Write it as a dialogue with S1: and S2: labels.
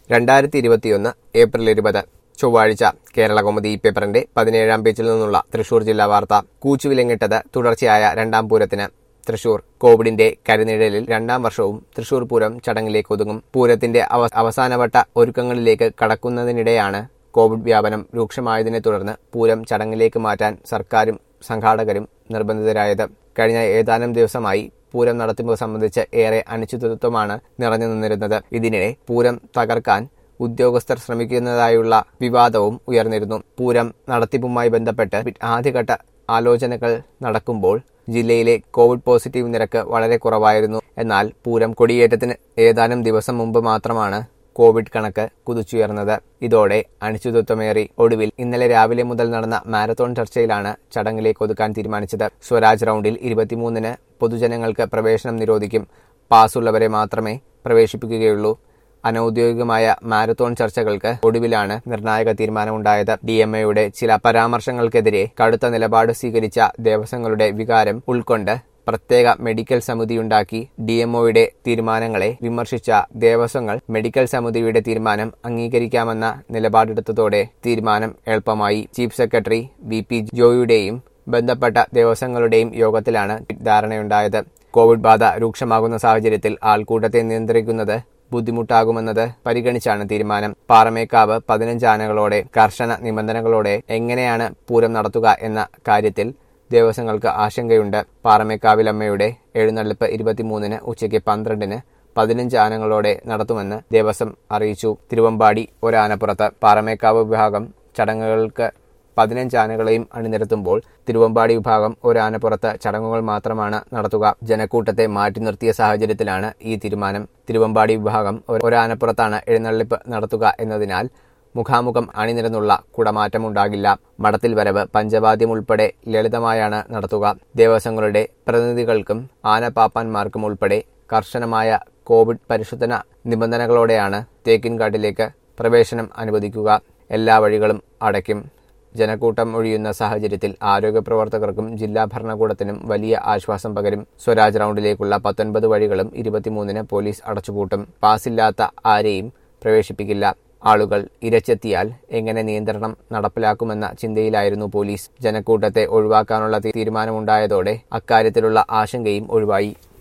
S1: രണ്ടായിരത്തി ഇരുപത്തിയൊന്ന് ഏപ്രിൽ ഇരുപത് ചൊവ്വാഴ്ച കേരള കൗമുദി പേപ്പറിന്റെ പതിനേഴാം പേജിൽ നിന്നുള്ള തൃശൂർ ജില്ലാ വാർത്ത കൂച്ചുവിലങ്ങിട്ടത് തുടർച്ചയായ രണ്ടാം പൂരത്തിന് തൃശൂർ കോവിഡിന്റെ കരുനിഴലിൽ രണ്ടാം വർഷവും തൃശൂർ പൂരം ചടങ്ങിലേക്ക് ഒതുങ്ങും പൂരത്തിന്റെ അവ- അവസാനവട്ട ഒരുക്കങ്ങളിലേക്ക് കടക്കുന്നതിനിടെയാണ് കോവിഡ് വ്യാപനം രൂക്ഷമായതിനെ തുടർന്ന് പൂരം ചടങ്ങിലേക്ക് മാറ്റാൻ സർക്കാരും സംഘാടകരും നിർബന്ധിതരായത് കഴിഞ്ഞ ഏതാനും ദിവസമായി പൂരം നടത്തുന്നത് സംബന്ധിച്ച് ഏറെ അനിശ്ചിതത്വമാണ് നിറഞ്ഞു നിന്നിരുന്നത് ഇതിനിടെ പൂരം തകർക്കാൻ ഉദ്യോഗസ്ഥർ ശ്രമിക്കുന്നതായുള്ള വിവാദവും ഉയർന്നിരുന്നു പൂരം നടത്തിപ്പുമായി ബന്ധപ്പെട്ട് ആദ്യഘട്ട ആലോചനകൾ നടക്കുമ്പോൾ ജില്ലയിലെ കോവിഡ് പോസിറ്റീവ് നിരക്ക് വളരെ കുറവായിരുന്നു എന്നാൽ പൂരം കൊടിയേറ്റത്തിന് ഏതാനും ദിവസം മുമ്പ് മാത്രമാണ് കോവിഡ് കണക്ക് കുതിച്ചുയർന്നത് ഇതോടെ അനിശ്ചിതത്വമേറി ഒടുവിൽ ഇന്നലെ രാവിലെ മുതൽ നടന്ന മാരത്തോൺ ചർച്ചയിലാണ് ചടങ്ങിലേക്ക് ഒതുക്കാൻ തീരുമാനിച്ചത് സ്വരാജ് റൗണ്ടിൽ ഇരുപത്തിമൂന്നിന് പൊതുജനങ്ങൾക്ക് പ്രവേശനം നിരോധിക്കും പാസ്സുള്ളവരെ മാത്രമേ പ്രവേശിപ്പിക്കുകയുള്ളൂ അനൌദ്യോഗികമായ മാരത്തോൺ ചർച്ചകൾക്ക് ഒടുവിലാണ് നിർണായക തീരുമാനമുണ്ടായത് ഡി എം എയുടെ ചില പരാമർശങ്ങൾക്കെതിരെ കടുത്ത നിലപാട് സ്വീകരിച്ച ദേവസ്വങ്ങളുടെ വികാരം ഉൾക്കൊണ്ട് പ്രത്യേക മെഡിക്കൽ സമിതിയുണ്ടാക്കി ഡി എംഒയുടെ തീരുമാനങ്ങളെ വിമർശിച്ച ദേവസ്വങ്ങൾ മെഡിക്കൽ സമിതിയുടെ തീരുമാനം അംഗീകരിക്കാമെന്ന നിലപാടെടുത്തതോടെ തീരുമാനം എളുപ്പമായി ചീഫ് സെക്രട്ടറി വി പി ജോയിയുടെയും ബന്ധപ്പെട്ട ദേവസ്വങ്ങളുടെയും യോഗത്തിലാണ് ധാരണയുണ്ടായത് കോവിഡ് ബാധ രൂക്ഷമാകുന്ന സാഹചര്യത്തിൽ ആൾക്കൂട്ടത്തെ നിയന്ത്രിക്കുന്നത് ബുദ്ധിമുട്ടാകുമെന്നത് പരിഗണിച്ചാണ് തീരുമാനം പാറമേക്കാവ് പതിനഞ്ച് ആനകളോടെ കർശന നിബന്ധനകളോടെ എങ്ങനെയാണ് പൂരം നടത്തുക എന്ന കാര്യത്തിൽ ദേവസ്വങ്ങൾക്ക് ആശങ്കയുണ്ട് പാറമേക്കാവിലമ്മയുടെ എഴുന്നള്ളിപ്പ് ഇരുപത്തിമൂന്നിന് ഉച്ചയ്ക്ക് പന്ത്രണ്ടിന് പതിനഞ്ച് ആനകളോടെ നടത്തുമെന്ന് ദേവസ്വം അറിയിച്ചു തിരുവമ്പാടി ഒരാനപ്പുറത്ത് പാറമേക്കാവ് വിഭാഗം ചടങ്ങുകൾക്ക് പതിനഞ്ച് ആനകളെയും അണിനിരത്തുമ്പോൾ തിരുവമ്പാടി വിഭാഗം ഒരാനപ്പുറത്ത് ചടങ്ങുകൾ മാത്രമാണ് നടത്തുക ജനക്കൂട്ടത്തെ മാറ്റി നിർത്തിയ സാഹചര്യത്തിലാണ് ഈ തീരുമാനം തിരുവമ്പാടി വിഭാഗം ഒരു- ഒരാനപ്പുറത്താണ് എഴുന്നള്ളിപ്പ് നടത്തുക എന്നതിനാൽ മുഖാമുഖം അണിനിരന്നുള്ള കുടമാറ്റമുണ്ടാകില്ല മടത്തിൽ വരവ് പഞ്ചവാദ്യം ഉൾപ്പെടെ ലളിതമായാണ് നടത്തുക ദേവസ്വങ്ങളുടെ പ്രതിനിധികൾക്കും ആനപ്പാപ്പാന്മാർക്കും ഉൾപ്പെടെ കർശനമായ കോവിഡ് പരിശോധന നിബന്ധനകളോടെയാണ് തേക്കിൻകാട്ടിലേക്ക് പ്രവേശനം അനുവദിക്കുക എല്ലാ വഴികളും അടയ്ക്കും ജനക്കൂട്ടം ഒഴിയുന്ന സാഹചര്യത്തിൽ ആരോഗ്യ പ്രവർത്തകർക്കും ജില്ലാ ഭരണകൂടത്തിനും വലിയ ആശ്വാസം പകരും സ്വരാജ് റൗണ്ടിലേക്കുള്ള പത്തൊൻപത് വഴികളും ഇരുപത്തിമൂന്നിന് പോലീസ് അടച്ചുപൂട്ടും പാസില്ലാത്ത ആരെയും പ്രവേശിപ്പിക്കില്ല ആളുകൾ ഇരച്ചെത്തിയാൽ എങ്ങനെ നിയന്ത്രണം നടപ്പിലാക്കുമെന്ന ചിന്തയിലായിരുന്നു പോലീസ് ജനക്കൂട്ടത്തെ ഒഴിവാക്കാനുള്ള തീരുമാനമുണ്ടായതോടെ അക്കാര്യത്തിലുള്ള ആശങ്കയും ഒഴിവായി